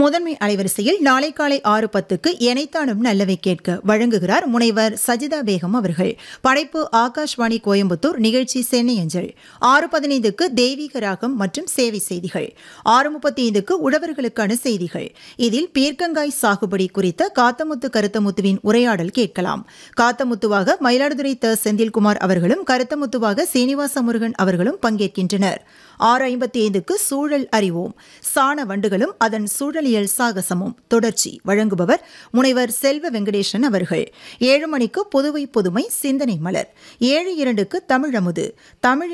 முதன்மை அலைவரிசையில் நாளை காலை ஆறு பத்துக்கு எனைத்தானும் நல்லவை கேட்க வழங்குகிறார் முனைவர் சஜிதா பேகம் அவர்கள் படைப்பு ஆகாஷ்வாணி கோயம்புத்தூர் நிகழ்ச்சி சென்னை அஞ்சல் ஆறு பதினைந்துக்கு தெய்வீக ராகம் மற்றும் சேவை செய்திகள் ஆறு முப்பத்தி ஐந்துக்கு உழவர்களுக்கான செய்திகள் இதில் பீர்க்கங்காய் சாகுபடி குறித்த காத்தமுத்து கருத்தமுத்துவின் உரையாடல் கேட்கலாம் காத்தமுத்துவாக மயிலாடுதுறை த செந்தில்குமார் அவர்களும் கருத்தமுத்துவாக சீனிவாச முருகன் அவர்களும் பங்கேற்கின்றனர் ஆறு ஐம்பத்தி ஐந்துக்கு சூழல் அறிவோம் சாண வண்டுகளும் அதன் சூழலியல் சாகசமும் தொடர்ச்சி வழங்குபவர் முனைவர் செல்வ வெங்கடேசன் அவர்கள் ஏழு மணிக்கு புதுவை புதுமை சிந்தனை மலர் ஏழு இரண்டுக்கு தமிழமுது தமிழ்